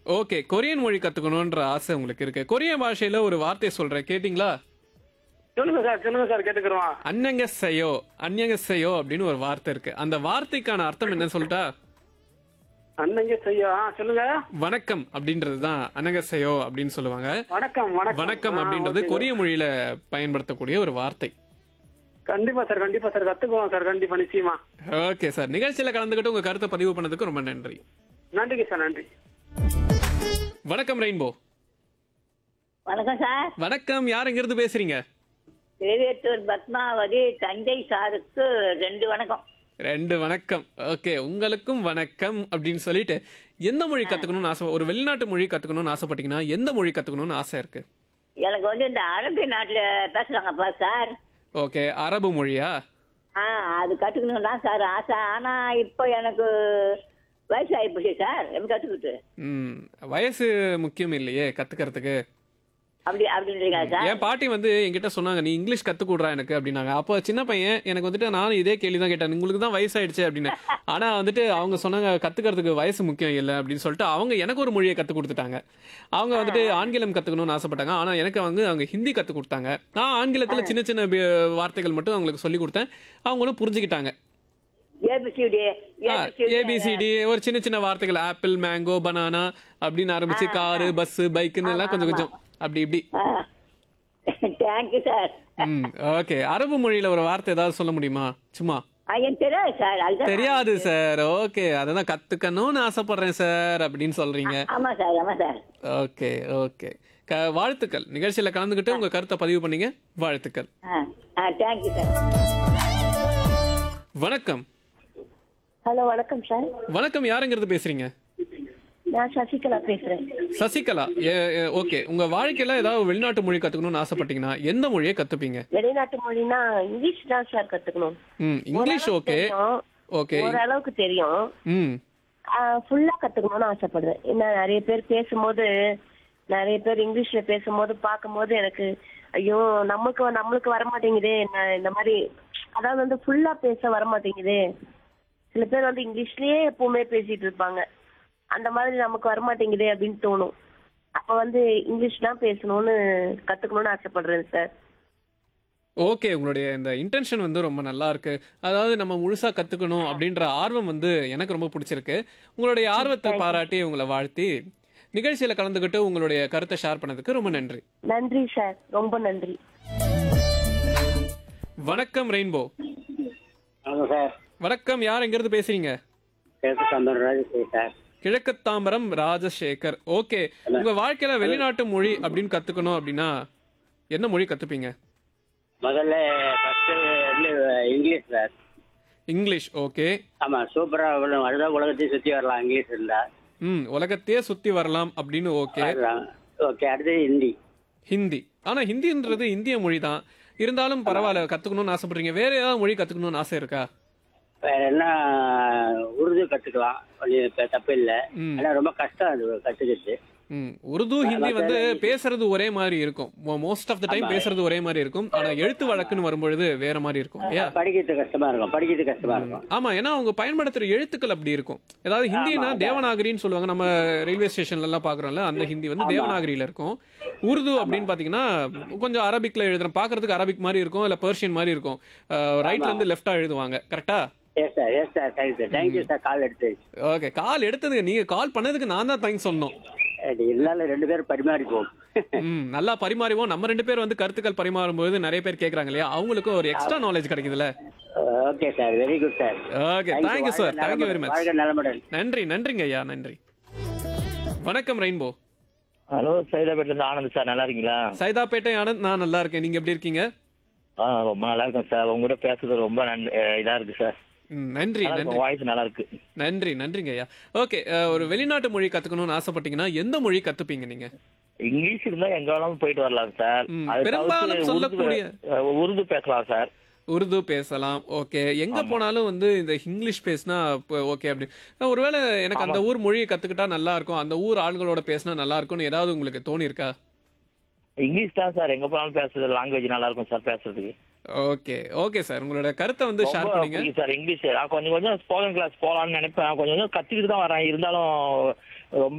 Okay Korean மொழி கத்துக்கணும்ன்ற ஆசை உங்களுக்கு இருக்கு கொரிய பாஷையில ஒரு வார்த்தை சொல்றேன் கேட்டிங்களா சொல்லுங்க சார் சொல்லுங்க சார் கேட்டுக்கிறோம் அன்னங்க செய்யோ அந்நங்க செய்யோ அப்படின்னு ஒரு வார்த்தை இருக்கு அந்த வார்த்தைக்கான அர்த்தம் என்ன சொல்லிட்டா அண்ணங்க செய்யா ஆ, சொல்லுங்க வணக்கம் அப்படின்றது தான் அன்னங்க செய்யோ அப்படின்னு சொல்லுவாங்க வணக்கம் வணக்கம் வணக்கம் ஆ, அப்படின்றது ஓகே. கொரிய மொழியில பயன்படுத்தக்கூடிய ஒரு வார்த்தை கண்டிப்பா சார் கண்டிப்பா சார் கத்துக்குவோம் சார் கண்டிப்பா நிச்சயமா ஓகே சார் நிகழ்ச்சியில கலந்துக்கிட்டு உங்க கருத்தை பதிவு பண்ணதுக்கு ரொம்ப நன்றி நன்றிங்க சார் நன்றி வணக்கம் ரெயின்போ வணக்கம் சார் வணக்கம் யார் எங்க இருந்து பேசுறீங்க திருவேட்டூர் பத்மாவதி தஞ்சை சாருக்கு ரெண்டு வணக்கம் ரெண்டு வணக்கம் ஓகே உங்களுக்கும் வணக்கம் அப்படின்னு சொல்லிட்டு எந்த மொழி கத்துக்கணும்னு ஆசை ஒரு வெளிநாட்டு மொழி கத்துக்கணும்னு ஆசைப்பட்டீங்கன்னா எந்த மொழி கத்துக்கணும்னு ஆசை இருக்கு எனக்கு வந்து இந்த அரபி நாட்டில் பேசுகிறாங்கப்பா சார் ஓகே அரபு மொழியா ஆ அது கற்றுக்கணும் தான் சார் ஆசை ஆனால் இப்போ எனக்கு வயசு ஆகிப்போச்சு சார் எப்படி கற்றுக்கிட்டு ம் வயசு முக்கியம் இல்லையே கத்துக்கிறதுக்கு அப்படி அப்படின்றீங்களா சார் என் பாட்டி வந்து என்கிட்ட சொன்னாங்க நீ இங்கிலீஷ் கத்து கொடுறா எனக்கு அப்படின்னாங்க அப்போ சின்ன பையன் எனக்கு வந்துட்டு நானும் இதே கேள்வி தான் கேட்டேன் உங்களுக்கு தான் வயசாயிடுச்சு அப்படின்னு ஆனா வந்துட்டு அவங்க சொன்னாங்க கத்துக்கிறதுக்கு வயசு முக்கியம் இல்லை அப்படின்னு சொல்லிட்டு அவங்க எனக்கு ஒரு மொழியை கத்து கொடுத்துட்டாங்க அவங்க வந்துட்டு ஆங்கிலம் கத்துக்கணும்னு ஆசைப்பட்டாங்க ஆனா எனக்கு வந்து அவங்க ஹிந்தி கத்து கொடுத்தாங்க நான் ஆங்கிலத்துல சின்ன சின்ன பி- வார்த்தைகள் மட்டும் அவங்களுக்கு சொல்லி கொடுத்தேன் அவங்களும் புரிஞ்சுக்கிட்டாங்க ஏபிசிடி ஏபிசிடி ஒரு சின்ன சின்ன வார்த்தைகள் ஆப்பிள் மேங்கோ பனானா அப்படின்னு ஆரம்பிச்சு காரு பஸ் பைக்குன்னு எல்லாம் கொஞ்சம் கொஞ்சம் அப்படி இப்படி தேங்க்யூ சார் ம் ஓகே அரபு மொழியில ஒரு வார்த்தை ஏதாவது சொல்ல முடியுமா சும்மா எனக்கு தெரியாது சார் அதுதான் தெரியாது சார் ஓகே அதான் கத்துக்கணும்னு ஆசைப்படுறேன் சார் அப்படின்னு சொல்றீங்க ஆமாம் சார் ஆமாம் சார் ஓகே ஓகே க வாழ்த்துக்கள் நிகழ்ச்சியில கலந்துக்கிட்டு உங்க கருத்தை பதிவு பண்ணீங்க வாழ்த்துக்கள் ஆ ஆ தேங்க்யூ சார் வணக்கம் ஹலோ வணக்கம் சார் வணக்கம் யாருங்கிறது பேசுறீங்க நான் சசிகலா பேசுறேன் சசிகலா ஓகே உங்க வாழ்க்கையில ஏதாவது வெளிநாட்டு மொழி கத்துக்கணும்னு ஆசைப்பட்டீங்கன்னா எந்த மொழியை கத்துப்பீங்க வெளிநாட்டு மொழினா இங்கிலீஷ் தான் சார் கத்துக்கணும் ம் இங்கிலீஷ் ஓகே தெரியும். ஓகே ஓரளவுக்கு தெரியும் ம் ஃபுல்லா கத்துக்கணும்னு ஆசைப்படுவேன் என்ன நிறைய பேர் பேசும்போது நிறைய பேர் இங்கிலீஷ்ல பேசும்போது பார்க்கும்போது எனக்கு ஐயோ நமக்கு நம்மளுக்கு வர மாட்டேங்குதே என்ன இந்த மாதிரி அதாவது வந்து ஃபுல்லா பேச வர மாட்டேங்குதே சில பேர் வந்து இங்கிலீஷ்லயே எப்பவுமே பேசிட்டு இருப்பாங்க அந்த மாதிரி நமக்கு வர மாட்டேங்குதே அப்படின்னு தோணும் அப்ப வந்து இங்கிலீஷ் தான் பேசணும்னு கத்துக்கணும்னு ஆசைப்படுறேன் சார் ஓகே உங்களுடைய இந்த இன்டென்ஷன் வந்து ரொம்ப நல்லா இருக்கு அதாவது நம்ம முழுசா கத்துக்கணும் அப்படின்ற ஆர்வம் வந்து எனக்கு ரொம்ப பிடிச்சிருக்கு உங்களுடைய ஆர்வத்தை பாராட்டி உங்களை வாழ்த்தி நிகழ்ச்சியில கலந்துக்கிட்டு உங்களுடைய கருத்தை ஷேர் பண்ணதுக்கு ரொம்ப நன்றி நன்றி சார் ரொம்ப நன்றி வணக்கம் ரெயின்போ வணக்கம் சார் வணக்கம் யார் எங்கிருந்து பேசுறீங்க பேச சந்தோஷம் சார் கிழக்கத்தாம்பரம் ராஜசேகர் ஓகே உங்க வாழ்க்கையில வெளிநாட்டு மொழி அப்படின்னு கத்துக்கணும் அப்படின்னா என்ன மொழி கத்துப்பீங்க முதல்ல ஃபர்ஸ்ட் வந்து இங்கிலீஷ் சார் இங்கிலீஷ் ஓகே ஆமா சூப்பரா விழும் அதுதான் உலகத்தையும் சுத்தி வரலாம் இங்கிலீஷ் இருந்தா ம் உலகத்தையே சுத்தி வரலாம் அப்படின்னு ஓகே ஓகே அடுத்து ஹிந்தி ஹிந்தி ஆனா ஹிந்தின்றது இந்திய மொழி தான் இருந்தாலும் பரவாயில்ல கத்துக்கணும்னு ஆசைப்படுறீங்க வேற ஏதாவது மொழி கத்துக்கணும்னு ஆசை இருக்கா வேற என்ன உருது கத்துக்கலாம் கொஞ்சம் இப்ப தப்பு இல்லை ம். ஆனா ரொம்ப கஷ்டம் அது கத்துக்கிறது ம் உருது ஹிந்தி வந்து பேசுறது ஒரே மாதிரி இருக்கும் மோஸ்ட் ஆஃப் த டைம் பேசுறது ஒரே மாதிரி இருக்கும் ஆனா எழுத்து வழக்குன்னு வரும்பொழுது வேற மாதிரி இருக்கும் இல்லையா படிக்கிறது கஷ்டமா இருக்கும் படிக்கிறது கஷ்டமா இருக்கும் ஆமா ஏன்னா அவங்க பயன்படுத்துற எழுத்துக்கள் அப்படி இருக்கும் ஏதாவது ஹிந்தினா தேவநாகரின்னு சொல்லுவாங்க நம்ம ரயில்வே ஸ்டேஷன்ல எல்லாம் பாக்குறோம்ல அந்த ஹிந்தி வந்து தேவநாகரியில இருக்கும் உருது அப்படின்னு பாத்தீங்கன்னா கொஞ்சம் அரபிக்ல எழுதுறோம் பாக்குறதுக்கு அரபிக் மாதிரி இருக்கும் இல்ல பெர்ஷியன் மாதிரி இருக்கும் ரைட்ல இருந்து லெஃப்டா எழுதுவாங்க கரெக்டா yes sir yes sir thank you sir thank you sir call எடுத்து ஓகே கால் எடுத்தது நீங்க கால் பண்ணதுக்கு நான் தான் தேங்க்ஸ் சொன்னோம் அது இருந்தாலும் ரெண்டு பேரும் பரிமாறிப்போம் ம் நல்லா பரிமாறிவோம் நம்ம ரெண்டு பேர் வந்து கருத்துக்கள் பரிமாறும்போது நிறைய பேர் கேக்குறாங்க இல்லையா அவங்களுக்கும் ஒரு எக்ஸ்ட்ரா நாலேஜ் கிடைக்குதுல்ல okay sir very good sir okay thank you sir thank you very much வாழ்க நலமுடன் நன்றி நன்றிங்க ஐயா நன்றி வணக்கம் ரெயின்போ ஹலோ சைதாபேட்டிலேருந்து ஆனந்த் சார் நல்லா இருக்கீங்களா சைதாப்பேட்டை ஆனந்த் நான் நல்லா இருக்கேன் நீங்க எப்படி இருக்கீங்க ஆ ரொம்ப நல்லா இருக்கேன் சார் உங்ககிட்ட பேசுறது ரொம்ப நன் இதா இருக்கு சார் ம், நன்றி நல்லா நன்றி இருக்கு வாய்ஸ் நல்லா இருக்கு நன்றி நன்றிங்க ஐயா ஓகே ஒரு வெளிநாட்டு மொழி கத்துக்கணும்னு ஆசைப்பட்டீங்கன்னா எந்த மொழி கத்துப்பீங்க நீங்க இங்கிலீஷ் இருந்தா எங்க வேணாலும் போயிட்டு வரலாம் சார் ம், அது பெரும்பாலும் தவிர்த்து சொல்லக்கூடிய- உருது அஹ், உருது பேசலாம் சார் உருது பேசலாம் ஓகே எங்க போனாலும் வந்து இந்த இங்கிலீஷ் பேசினா ஓகே அப்படி அஹ், ஒருவேளை எனக்கு அந்த ஊர் மொழியை கத்துக்கிட்டா நல்லா இருக்கும் அந்த ஊர் ஆளுங்களோட பேசினா நல்லா இருக்கும்னு ஏதாவது உங்களுக்கு தோணி இருக்கா இங்கிலீஷ் தான் சார் எங்க போனாலும் பேசுறது லாங்குவேஜ் நல்லா இருக்கும் சார் பேசுறதுக்கு ஓகே ஓகே சார் உங்களோட கருத்தை வந்து ஷேர் ரொம்ப பண்ணீங்க பிடிக்கும் சார் இங்கிலீஷ் நான் கொஞ்சம் கொஞ்சம் ஸ்போக்கன் கிளாஸ் போகலாம்னு நினைப்பேன் கொஞ்சம் கொஞ்சம் கத்துக்கிட்டு தான் வரேன் இருந்தாலும் ரொம்ப